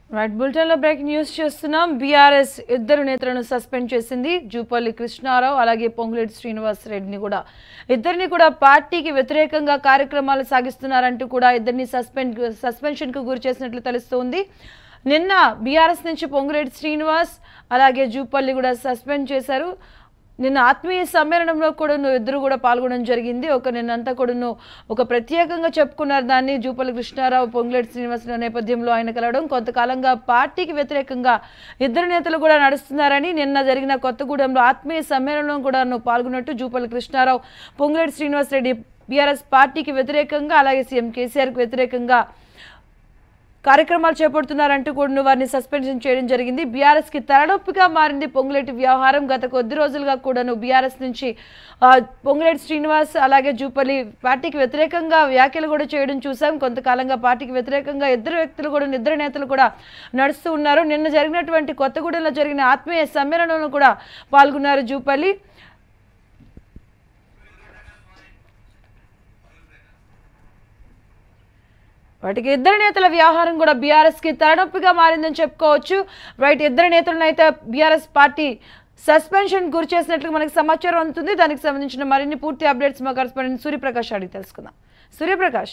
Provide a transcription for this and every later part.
right బులెటిన్లో break news చేస్తున్నాం BRS ఇద్దరు నేతలను సస్పెండ్ చేసింది జూపల్లి కృష్ణారావు అలాగే పొంగులేటి శ్రీనివాస్ రెడ్డిని కూడా ఇద్దరిని కూడా పార్టీకి వ్యతిరేకంగా కార్యక్రమాలు సాగిస్తున్నారంటూ కూడా ఇద్దరిని సస్పెండ్ సస్పెన్షన్కు గురి చేసినట్లు తెలుస్తోంది నిన్న బీఆర్ఎస్ నుంచి పొంగులేటి శ్రీనివాస్ అలాగే జూపల్లి కూడా సస్పెండ్ చేశారు నిన్న ఆత్మీయ సమ్మేళనంలో కూడా నువ్వు ఇద్దరు కూడా పాల్గొనడం జరిగింది ఒక నిన్నంతా కూడా నువ్వు ఒక ప్రత్యేకంగా చెప్పుకున్నారు దాన్ని జూపల్లి కృష్ణారావు పొంగులేటి శ్రీనివాసరావు నేపథ్యంలో ఆయన కలవడం కొంతకాలంగా పార్టీకి వ్యతిరేకంగా ఇద్దరు నేతలు కూడా నడుస్తున్నారని నిన్న జరిగిన కొత్తగూడెంలో ఆత్మీయ సమ్మేళనంలో కూడా నువ్వు పాల్గొన్నట్టు జూపల్లి కృష్ణారావు పొంగులేటి శ్రీనివాసరెడ్డి బీఆర్ఎస్ పార్టీకి వ్యతిరేకంగా అలాగే సీఎం కేసీఆర్కి వ్యతిరేకంగా కార్యక్రమాలు చేపడుతున్నారంటూ కూడా వారిని సస్పెన్షన్ చేయడం జరిగింది బీఆర్ఎస్ కి తలనొప్పిగా మారింది పొంగులేటి వ్యవహారం గత కొద్ది రోజులుగా కూడాను బీఆర్ఎస్ నుంచి ఆ, పొంగులేటి శ్రీనివాస్ అలాగే జూపల్లి పార్టీకి వ్యతిరేకంగా వ్యాఖ్యలు కూడా చేయడం చూసాం కొంతకాలంగా పార్టీకి వ్యతిరేకంగా ఇద్దరు వ్యక్తులు కూడా ఇద్దరు నేతలు కూడా నడుస్తూ ఉన్నారు నిన్న జరిగినటువంటి కొత్తగూడెంలో జరిగిన ఆత్మీయ సమ్మేళనంలో కూడా పాల్గొన్నారు జూపల్లి వాటికి ఇద్దరు నేతల వ్యవహారం కూడా బీఆర్ఎస్ కి తలనొప్పిగా మారిందని చెప్పుకోవచ్చు రైట్ ఇద్దరు నేతలను అయితే బీఆర్ఎస్ పార్టీ సస్పెన్షన్ గురి చేసినట్లు మనకి సమాచారం అందుతుంది దానికి సంబంధించిన మరిన్ని పూర్తి అప్డేట్స్ మా కరెస్పాండెంట్ సూర్యప్రకాష్ అడిగి తెలుసుకుందాం సూర్యప్రకాష్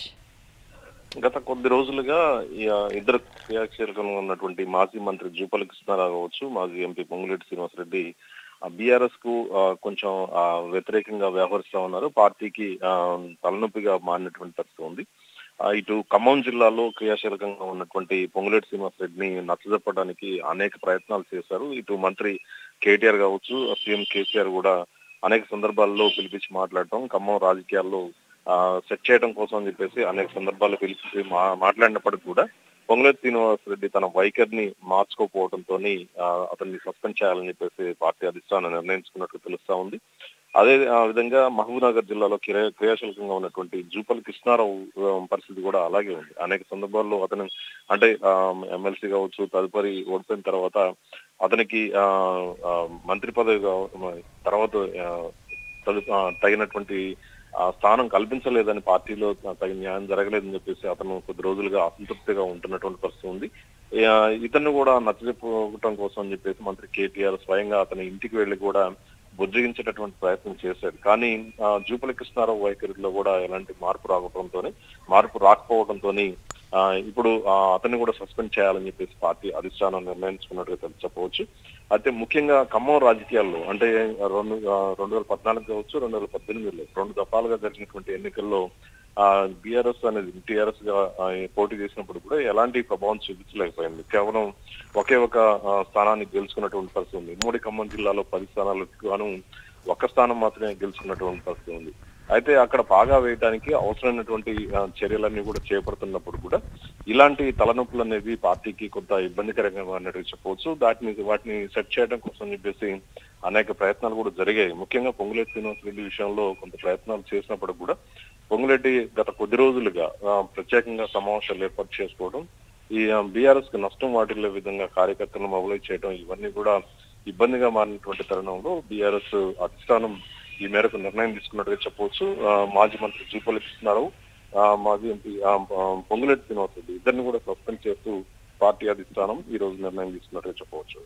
గత కొద్ది రోజులుగా ఈ, ఆ, ఇద్దరు క్రియాశీలకంగా ఉన్నటువంటి మాజీ మంత్రి జూపల్లి కృష్ణారావు కావచ్చు మాజీ ఎంపీ పొంగులేటి శ్రీనివాసరెడ్డి బీఆర్ఎస్ కు ఆ, కొంచెం ఆ, వ్యతిరేకంగా వ్యవహరిస్తా ఉన్నారు పార్టీకి ఆ, తలనొప్పిగా మారినటువంటి పరిస్థితి ఉంది ఆ, ఇటు ఖమ్మం జిల్లాలో క్రియాశీలకంగా ఉన్నటువంటి పొంగులేటి శ్రీనివాసరెడ్డిని నచ్చజెప్పడానికి అనేక ప్రయత్నాలు చేశారు ఇటు మంత్రి కేటీఆర్ కావచ్చు సీఎం కేసీఆర్ కూడా అనేక సందర్భాల్లో పిలిపించి మాట్లాడటం ఖమ్మం రాజకీయాల్లో సెట్ చేయడం కోసం అని చెప్పేసి అనేక సందర్భాల్లో పిలిచి మా- మాట్లాడినప్పటికీ కూడా పొంగులేటి శ్రీనివాస్ రెడ్డి తన వైఖరిని మార్చుకోకపోవడంతో అతన్ని సస్పెండ్ చేయాలని చెప్పేసి పార్టీ అధిష్టానం నిర్ణయించుకున్నట్లు తెలుస్తా ఉంది అదే ఆ, విధంగా మహబూబ్నగర్ జిల్లాలో క్రియా క్రియాశీలకంగా ఉన్నటువంటి జూపల్లి కృష్ణారావు ఆ, పరిస్థితి కూడా అలాగే ఉంది అనేక సందర్భాల్లో అతను అంటే ఎమ్మెల్సీ కావచ్చు తదుపరి ఓడిపోయిన తర్వాత అతనికి ఆ, ఆ, మంత్రి పదవి కావ- తర్వాత ఆ, తదు- ఆ, తగినటువంటి ఆ స్థానం కల్పించలేదని పార్టీలో తగిన న్యాయం జరగలేదని చెప్పేసి అతను కొద్ది రోజులుగా అసంతృప్తిగా ఉంటున్నటువంటి పరిస్థితి ఉంది ఆ, ఇతన్ని కూడా నచ్చజెప్పడం కోసం అని చెప్పేసి మంత్రి కేటీఆర్ స్వయంగా అతని ఇంటికి వెళ్లి కూడా బుజ్జగించేటటువంటి ప్రయత్నం చేశాడు కానీ ఆ, జూపల్లి కృష్ణారావు వైఖరిలో కూడా ఎలాంటి మార్పు రాకపోవడంతో మార్పు రాకపోవడంతో ఇప్పుడు ఆ, అతన్ని కూడా సస్పెండ్ చేయాలని చెప్పేసి పార్టీ అధిష్టానం నిర్ణయించుకున్నట్టుగా తెలు- చెప్పవచ్చు అయితే ముఖ్యంగా ఖమ్మం రాజకీయాల్లో అంటే రెండు ఆ, రెండు వేల పద్నాలుగు కావచ్చు రెండు వేల పద్దెనిమిదిలో రెండు దఫాలుగా జరిగినటువంటి ఎన్నికల్లో బీఆర్ఎస్ అనేది టీఆర్ఎస్ గా ఆ, పోటీ చేసినప్పుడు కూడా ఎలాంటి ప్రభావం చూపించలేకపోయింది కేవలం ఒకే ఒక ఆ, స్థానాన్ని గెలుచుకున్నటువంటి పరిస్థితి ఉంది ఉమ్మడి ఖమ్మం జిల్లాలో పది స్థానాలకు గాను ఒక్క స్థానం మాత్రమే గెలుచుకున్నటువంటి పరిస్థితి ఉంది అయితే అక్కడ బాగా వేయడానికి అవసరమైనటువంటి ఆ, చర్యలన్నీ కూడా చేపడుతున్నప్పుడు కూడా ఇలాంటి తలనొప్పులు అనేది పార్టీకి కొంత ఇబ్బందికరంగా అన్నట్టు చెప్పవచ్చు వాటిని వాటిని సెట్ చేయడం కోసం చెప్పేసి అనేక ప్రయత్నాలు కూడా జరిగాయి ముఖ్యంగా పొంగులేటి శ్రీనివాస్ రెడ్డి విషయంలో కొంత ప్రయత్నాలు చేసినప్పుడు కూడా పొంగులేటి గత కొద్ది రోజులుగా ఆ, ప్రత్యేకంగా సమావేశాలు ఏర్పాటు చేసుకోవడం ఈ బీఆర్ఎస్ కి నష్టం వాటిల్లే విధంగా కార్యకర్తలను మొబలైజ్ చేయడం ఇవన్నీ కూడా ఇబ్బందిగా మారినటువంటి తరుణంలో బీఆర్ఎస్ అధిష్టానం ఈ మేరకు నిర్ణయం తీసుకున్నట్టుగా చెప్పవచ్చు ఆ, మాజీ మంత్రి జూపల్లి కృష్ణారావు ఆ, మాజీ ఎంపీ ఆ, ఆ, పొంగులేటి శ్రీనివాస్ రెడ్డి ఇద్దరిని కూడా సస్పెండ్ చేస్తూ పార్టీ అధిష్టానం ఈ రోజు నిర్ణయం తీసుకున్నట్టుగా చెప్పవచ్చు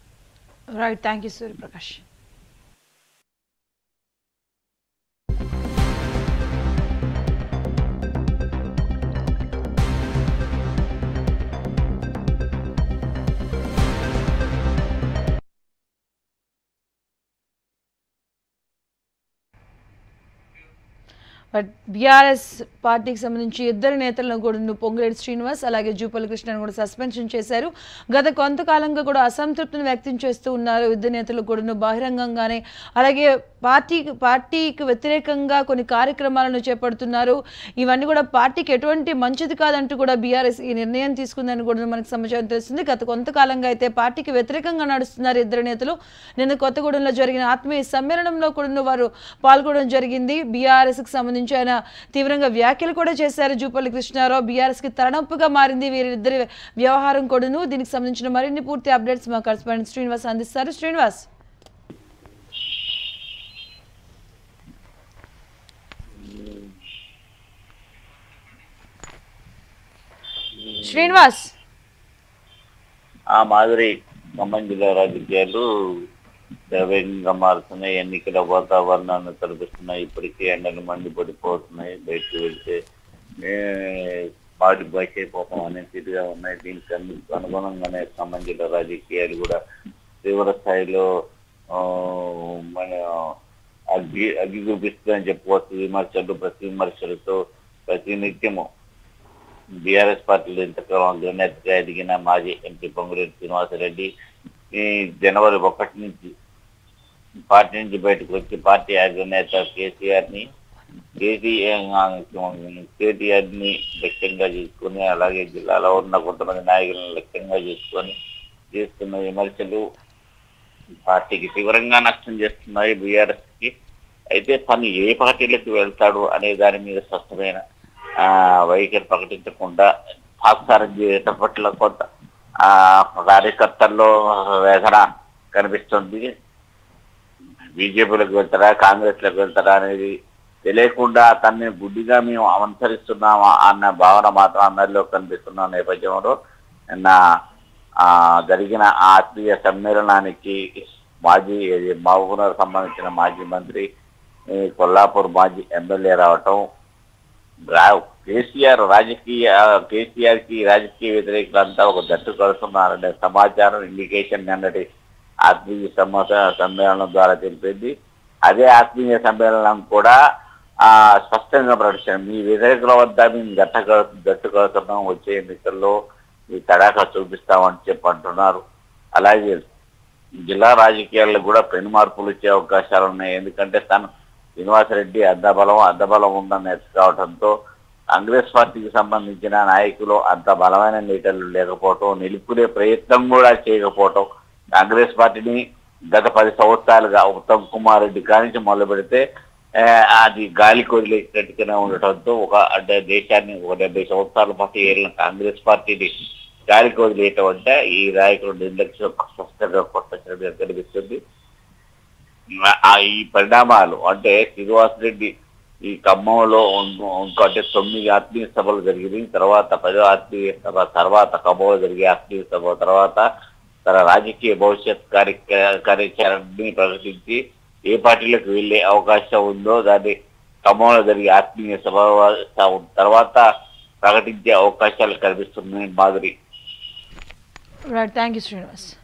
right thank you Suryaprakash but BRS పార్టీకి సంబంధించి ఇద్దరు నేతలను కూడా నువ్వు పొంగులేటి శ్రీనివాస్ అలాగే జూపల్లి కృష్ణను కూడా సస్పెన్షన్ చేశారు గత కొంతకాలంగా కూడా అసంతృప్తిని వ్యక్తం చేస్తూ ఉన్నారు ఇద్దరు నేతలు కూడా నువ్వు బహిరంగంగానే అలాగే పార్టీకి పార్టీకి వ్యతిరేకంగా కొన్ని కార్యక్రమాలను చేపడుతున్నారు ఇవన్నీ కూడా పార్టీకి ఎటువంటి మంచిది కాదంటూ కూడా బీఆర్ఎస్ ఈ నిర్ణయం తీసుకుందని కూడా మనకు సమాచారం తెలుస్తుంది గత కొంతకాలంగా అయితే పార్టీకి వ్యతిరేకంగా నడుస్తున్నారు ఇద్దరు నేతలు నిన్న కొత్తగూడెంలో జరిగిన ఆత్మీయ సమ్మేళనంలో కూడా వారు పాల్గొనడం జరిగింది బీఆర్ఎస్ కి సంబంధించి ఆయన తీవ్రంగా వ్యాఖ్యలు కూడా చేశారు జూపల్లి కృష్ణారావు బీఆర్ఎస్ కి తలనొప్పిగా మారింది వీరిద్దరి వ్యవహారం కూడాను దీనికి సంబంధించిన మరిన్ని పూర్తి అప్డేట్స్ మా కరెస్పాండెంట్ శ్రీనివాస్ అందిస్తారు శ్రీనివాస్ శ్రీనివాస్ ఆ మాదిరి ఖమ్మం జిల్లా రాజకీయాలు వేగంగా మారుతున్నాయి ఎన్నికల వాతావరణాన్ని కల్పిస్తున్నాయి ఇప్పటికే ఎండలు మండిపడిపోతున్నాయి బయటకు వెళ్తే ఏ, పాడి బయటైపోతాం అనే స్థితిగా ఉన్నాయి దీనికి అను- అనుగుణంగానే ఖమ్మం జిల్లా రాజకీయాలు కూడా తీవ్ర స్థాయిలో ఆ, మన అగ్గి అగ్గి చూపిస్తుందని చెప్పుకోవచ్చు విమర్శలు ప్రతి విమర్శలతో ప్రతి నిత్యము బీఆర్ఎస్ పార్టీలో ఇంతకాలం అగ్రనేతగా ఎదిగిన మాజీ ఎంపీ పొంగులేటి శ్రీనివాసరెడ్డి ఈ జనవరి ఒకటి నుంచి పార్టీ నుంచి బయటకు వచ్చి పార్టీ అగ్రనేత కేసీఆర్ ని కేటీఆర్ ని లక్ష్యంగా చేసుకుని అలాగే జిల్లాలో ఉన్న కొంతమంది నాయకులను లక్ష్యంగా చేసుకొని చేస్తున్న విమర్శలు పార్టీకి తీవ్రంగా నష్టం చేస్తున్నాయి బీఆర్ఎస్ కి అయితే తను ఏ పార్టీలకు వెళ్తాడు అనే దాని మీద స్పష్టమైన ఆ, వైఖరి ప్రకటించకుండా తాత్సారం చేయటం పట్ల కొంత ఆ, కార్యకర్తల్లో వేదన కనిపిస్తుంది బీజేపీలకు వెళ్తారా కాంగ్రెస్ లకు వెళ్తారా అనేది తెలియకుండా తన్ని గుడ్డిగా మేము అనుసరిస్తున్నామా అన్న భావన మాత్రం అందరిలో కనిపిస్తున్న నేపథ్యంలో నిన్న ఆ, జరిగిన ఆ ఆత్మీయ సమ్మేళనానికి మాజీ మహబూబ్నగర్ సంబంధించిన మాజీ మంత్రి ఈ కొల్లాపూర్ మాజీ ఎమ్మెల్యే రావటం రా- కేసీఆర్ రాజకీయ కేసీఆర్ కి రాజకీయ వ్యతిరేకులంతా ఒక జట్టు కడుతున్నారనే సమాచారం ఇండికేషన్ నిన్నటి ఆత్మీయ సమాచ సమ్మేళనం ద్వారా తెలిపింది అదే ఆత్మీయ సమ్మేళనం కూడా ఆ స్పష్టంగా ప్రకటించారు మీ వ్యతిరేకుల వద్ద మేము గట్ట జట్టు కడుతున్నాం వచ్చే ఎన్నికల్లో ఈ తడాకా చూపిస్తామని చెప్పి అంటున్నారు అలాగే జిల్లా రాజకీయాల్లో కూడా పెను మార్పులు వచ్చే అవకాశాలు ఉన్నాయి ఎందుకంటే తను శ్రీనివాసరెడ్డి అద్దబలం అద్దబలం ఉందని కావడంతో కాంగ్రెస్ పార్టీకి సంబంధించిన నాయకులు అంత బలమైన లీడర్లు లేకపోవటం నిలుపుకునే ప్రయత్నం కూడా చేయకపోవటం కాంగ్రెస్ పార్టీని గత పది సంవత్సరాలుగా ఉత్తమ్ కుమార్ రెడ్డి కానించి మొదలు పెడితే ఆ, అది గాలి కొదిలేసినట్టుగానే ఉండటంతో ఒక అంటే దేశాన్ని ఒక డెబ్బై సంవత్సరాల పాటు ఏళ్ళ కాంగ్రెస్ పార్టీని గాలికి వదిలేయటం అంటే ఈ నాయకులు నిర్లక్ష్యం స్పష్టంగా కొట్టచ్చినట్టుగా కనిపిస్తుంది ఆ ఈ పరిణామాలు అంటే శ్రీనివాస్ రెడ్డి ఈ ఖమ్మంలో ఉన్- ఇంకో అంటే తొమ్మిది ఆత్మీయ సభలు జరిగింది తర్వాత పదో ఆత్మీయ సభ తర్వాత ఖమ్మంలో జరిగే ఆత్మీయ సభ తర్వాత తన రాజకీయ భవిష్యత్ కార్య కార్యాచరణని ప్రకటించి ఏ పార్టీలకు వెళ్ళే అవకాశం ఉందో దాన్ని ఖమ్మంలో జరిగే ఆత్మీయ సభ తర్వాత ప్రకటించే అవకాశాలు కనిపిస్తున్నాయి మాదిరి రైట్ థ్యాంక్ యూ శ్రీనివాస్